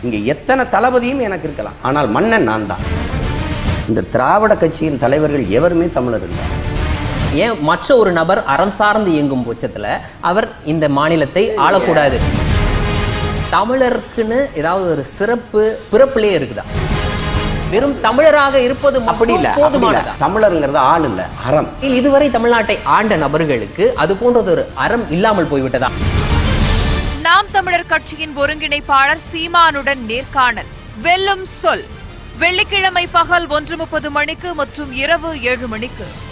இங்கே எத்தனை தளபதியும் எனக்கு இருக்கலாம் ஆனால் மன்னன் நான் தான் இந்த திராவிட கட்சியின் தலைவர்கள் எவருமே தமிழர் இல்லை ஏன் மற்ற ஒரு நபர் அறம் சார்ந்து இயங்கும் பட்சத்துல அவர் இந்த மாநிலத்தை ஆளக்கூடாது தமிழருக்குன்னு ஏதாவது ஒரு சிறப்பு பிறப்பிலே இருக்குதா வெறும் தமிழராக இருப்பது அப்படி இல்லை மட்டும் போதுமானதா தமிழருங்கிறது ஆள் இல்லை அறம் இல்ல, இதுவரை தமிழ்நாட்டை ஆண்ட நபர்களுக்கு அது போன்றது ஒரு அறம் இல்லாமல் போய்விட்டதா நாம் தமிழர் கட்சியின் ஒருங்கிணைப்பாளர் சீமானுடன் நேர்காணல் வெல்லும் சொல் வெள்ளிக்கிழமை பகல் ஒன்று முப்பது மணிக்கு மற்றும் இரவு ஏழு மணிக்கு